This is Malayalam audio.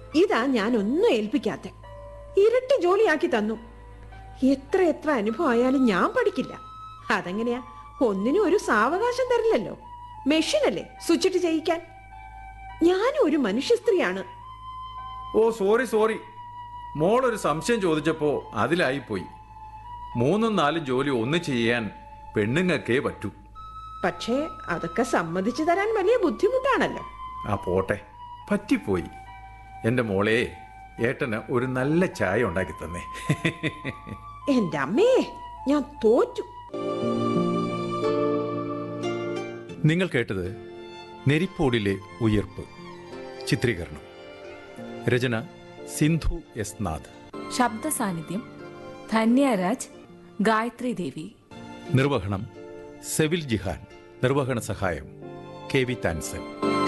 ഇതാ ഞാൻ ഒന്നും ഏൽപ്പിക്കാത്ത ഇരട്ടി ജോലിയാക്കി തന്നു എത്ര എത്ര അനുഭവം ആയാലും ഞാൻ പഠിക്കില്ല അതെങ്ങനെയാ ഒന്നിനും ഒരു സാവകാശം തരില്ലല്ലോ മെഷീനല്ലേ സ്വിച്ചിട്ട് ചെയ്യിക്കാൻ ഞാനും ഒരു മനുഷ്യ സ്ത്രീയാണ് ഓ സോറി സോറി മോളൊരു സംശയം ചോദിച്ചപ്പോ അതിലായിപ്പോയി മൂന്നും നാലും ജോലി ഒന്ന് ചെയ്യാൻ പെണ്ണുങ്ങൾക്കേ പറ്റൂ പക്ഷേ അതൊക്കെ സമ്മതിച്ചു തരാൻ വലിയ ബുദ്ധിമുട്ടാണല്ലോ ആ പോട്ടെ പറ്റിപ്പോയി എൻ്റെ മോളെ ഏട്ടന് ഒരു നല്ല ചായ ഉണ്ടാക്കി തന്നേ എന്റെ അമ്മേ ഞാൻ തോറ്റു നിങ്ങൾ കേട്ടത് നെരിപ്പോടിലെ ഉയർപ്പ് ചിത്രീകരണം രചന സിന്ധു എസ് നാഥ് ശബ്ദ സാന്നിധ്യം ധന്യരാജ് ഗായത്രി ദേവി നിർവഹണം സെവിൽ ജിഹാൻ നിർവഹണ സഹായം കെ വി താൻസൻ